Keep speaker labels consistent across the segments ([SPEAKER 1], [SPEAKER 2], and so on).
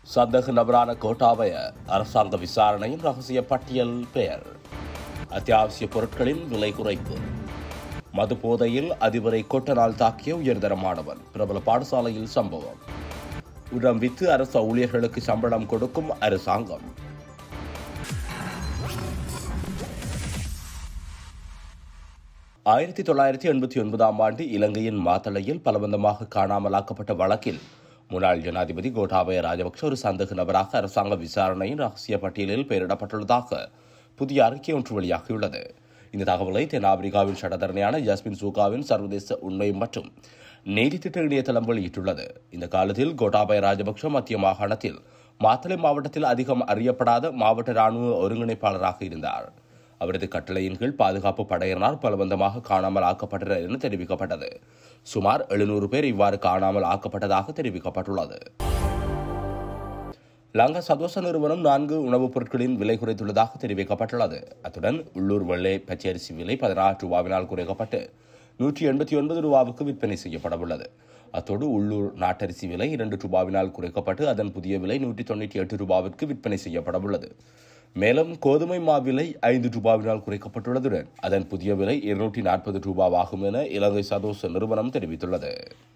[SPEAKER 1] சந்தக நபரான கோட்டாபய அரசாங்க விசாரணையின் ரகசிய பட்டியல் பெயர் அத்தியாவசிய பொருட்களின் விலை குறைப்பு மது போதையில் அதிபரை கொட்டனால் தாக்கிய உயர்தர மாணவன் பிரபல பாடசாலையில் சம்பவம் உடம் வித்து அரசு ஊழியர்களுக்கு சம்பளம் கொடுக்கும் அரசாங்கம் ஆயிரத்தி தொள்ளாயிரத்தி எண்பத்தி ஒன்பதாம் ஆண்டு இலங்கையின் மாத்தளையில் பலவந்தமாக காணாமலாக்கப்பட்ட வழக்கில் முன்னாள் ஜனாதிபதி கோட்டாபய ராஜபக்ஷ ஒரு சந்தேக நபராக அரசாங்க விசாரணையின் ரகசிய பட்டியலில் பெயரிடப்பட்டுள்ளதாக புதிய அறிக்கை ஒன்று வெளியாகியுள்ளது இந்த தகவலை தென்னாப்பிரிக்காவின் சட்டத்தரணியான ஜஸ்மின் சூகாவின் சர்வதேச உண்மை மற்றும் நீதித்திட்ட இணையதளம் வெளியிட்டுள்ளது இந்த காலத்தில் கோட்டாபய ராஜபக்ஷ மத்திய மாகாணத்தில் மாத்தளை மாவட்டத்தில் அதிகம் அறியப்படாத மாவட்ட ராணுவ ஒருங்கிணைப்பாளராக இருந்தார் அவரது கட்டளையின் கீழ் பாதுகாப்பு படையினரால் பலவந்தமாக காணாமல் ஆக்கப்பட்டனர் என தெரிவிக்கப்பட்டது சுமார் எழுநூறு பேர் இவ்வாறு காணாமல் ஆக்கப்பட்டதாக தெரிவிக்கப்பட்டுள்ளது லங்கா சதோச நிறுவனம் நான்கு உணவுப் பொருட்களின் விலை குறைத்துள்ளதாக தெரிவிக்கப்பட்டுள்ளது அத்துடன் உள்ளூர் வெள்ளை பச்சரிசி விலை பதினாறு ரூபாவினால் குறைக்கப்பட்டு நூற்றி எண்பத்தி ஒன்பது ரூபாவுக்கு விற்பனை செய்யப்படவுள்ளது அத்தோடு உள்ளூர் நாட்டரிசி விலை இரண்டு ரூபாவினால் குறைக்கப்பட்டு அதன் புதிய விலை நூற்றி தொண்ணூற்றி எட்டு ரூபாவிற்கு விற்பனை செய்யப்படவுள்ளது மேலும் கோதுமை மா விலை ஐந்து ரூபாவினால் குறைக்கப்பட்டுள்ளதுடன் அதன் புதிய விலை இருநூற்றி நாற்பது ரூபாவாகும் என இலங்கை சதோச நிறுவனம் தெரிவித்துள்ளது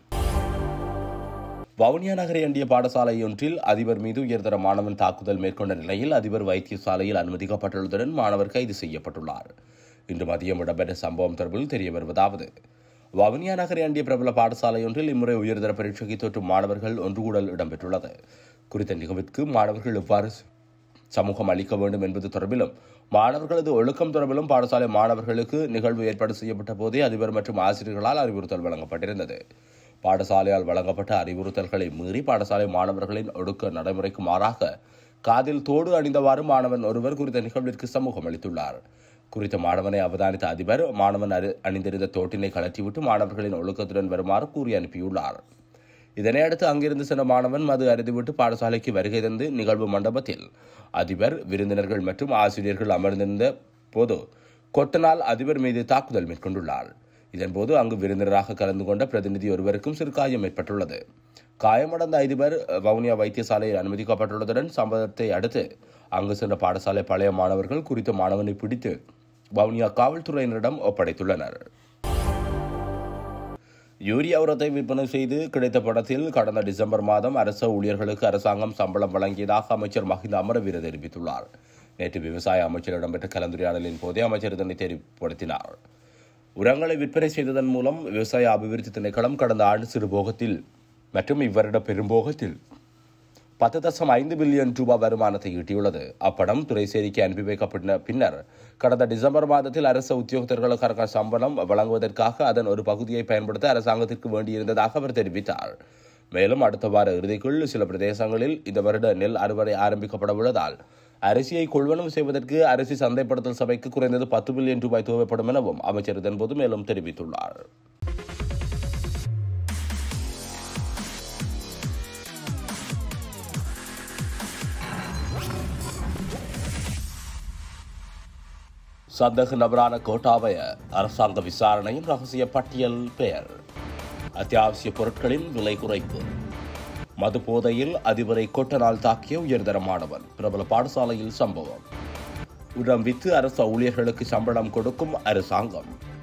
[SPEAKER 1] வவுனியா நகரை அண்டிய பாடசாலை ஒன்றில் அதிபர் மீது உயர்தர மாணவன் தாக்குதல் மேற்கொண்ட நிலையில் அதிபர் வைத்தியசாலையில் அனுமதிக்கப்பட்டுள்ளதுடன் மாணவர் கைது செய்யப்பட்டுள்ளார் இன்று மதியம் இடம்பெற்ற சம்பவம் தொடர்பில் தெரிய வருவதாவது வவுனியா நகரை அண்டிய பிரபல பாடசாலை ஒன்றில் இம்முறை உயர்தர பரீட்சைக்கு தோற்றும் மாணவர்கள் ஒன்றுகூடல் இடம்பெற்றுள்ளது குறித்த நிகழ்விற்கு மாணவர்கள் எவ்வாறு சமூகம் அளிக்க வேண்டும் என்பது தொடர்பிலும் மாணவர்களது ஒழுக்கம் தொடர்பிலும் பாடசாலை மாணவர்களுக்கு நிகழ்வு ஏற்பாடு செய்யப்பட்ட போதே அதிபர் மற்றும் ஆசிரியர்களால் அறிவுறுத்தல் வழங்கப்பட்டிருந்தது பாடசாலையால் வழங்கப்பட்ட அறிவுறுத்தல்களை மீறி பாடசாலை மாணவர்களின் ஒழுக்க நடைமுறைக்கு மாறாக காதில் தோடு அணிந்தவாறு மாணவன் ஒருவர் குறித்த நிகழ்விற்கு சமூகம் அளித்துள்ளார் குறித்த மாணவனை அவதானித்த அதிபர் மாணவன் அறி- அணிந்திருந்த தோட்டினை கழற்றிவிட்டு மாணவர்களின் ஒழுக்கத்துடன் வருமாறு கூறி அனுப்பியுள்ளார் இதனையடுத்து அங்கிருந்து சென்ற மாணவன் மது அருந்திவிட்டு பாடசாலைக்கு வருகை தந்து நிகழ்வு மண்டபத்தில் அதிபர் விருந்தினர்கள் மற்றும் ஆசிரியர்கள் அமர்ந்திருந்த போது கொட்டனால் அதிபர் மீது தாக்குதல் மேற்கொண்டுள்ளார் இதன்போது அங்கு விருந்தினராக கலந்து கொண்ட பிரதிநிதி ஒருவருக்கும் சிறுகாயம் ஏற்பட்டுள்ளது காயமடைந்த அதிபர் வவுனியா வைத்தியசாலையில் அனுமதிக்கப்பட்டுள்ளதுடன் சம்பவத்தை அடுத்து அங்கு சென்ற பாடசாலை பழைய மாணவர்கள் குறித்த மாணவனை பிடித்து வவுனியா காவல்துறையினரிடம் ஒப்படைத்துள்ளனர் யூரியா உரத்தை விற்பனை செய்து கிடைத்த பணத்தில் கடந்த டிசம்பர் மாதம் அரசு ஊழியர்களுக்கு அரசாங்கம் சம்பளம் வழங்கியதாக அமைச்சர் மஹிந்த அமரவீர தெரிவித்துள்ளார் நேற்று விவசாய அமைச்சர் இடம்பெற்ற கலந்துரையாடலின் போதே அமைச்சர் இதனை தெரிவுபடுத்தினார் உரங்களை விற்பனை செய்ததன் மூலம் விவசாய அபிவிருத்தி திணைக்களம் கடந்த ஆண்டு சிறுபோகத்தில் மற்றும் இவ்வருட பெரும்போகத்தில் பத்து தசம் ஐந்து பில்லியன் ரூபாய் வருமானத்தை ஈட்டியுள்ளது அப்படம் துறைசேரிக்கு அனுப்பி வைக்கப்பட்ட பின்னர் கடந்த டிசம்பர் மாதத்தில் அரசு உத்தியோகத்தர்களுக்கான சம்பளம் வழங்குவதற்காக அதன் ஒரு பகுதியை பயன்படுத்த அரசாங்கத்திற்கு வேண்டியிருந்ததாக அவர் தெரிவித்தார் மேலும் அடுத்த வார இறுதிக்குள் சில பிரதேசங்களில் இந்த வருட நெல் அறுவடை ஆரம்பிக்கப்பட உள்ளதால் அரிசியை கொள்வனவு செய்வதற்கு அரிசி சந்தைப்படுத்தல் சபைக்கு குறைந்தது பத்து பில்லியன் ரூபாய் தேவைப்படும் எனவும் அமைச்சர் இதன்போது மேலும் தெரிவித்துள்ளார் சந்தக நபரான கோட்டாபய அரசாங்க விசாரணையின் ரகசிய பட்டியல் பெயர் அத்தியாவசிய பொருட்களின் விலை குறைப்பு மது போதையில் அதிபரை கொட்டனால் தாக்கிய உயர்தர மாணவன் பிரபல பாடசாலையில் சம்பவம் உடம் வித்து அரசு ஊழியர்களுக்கு சம்பளம் கொடுக்கும் அரசாங்கம்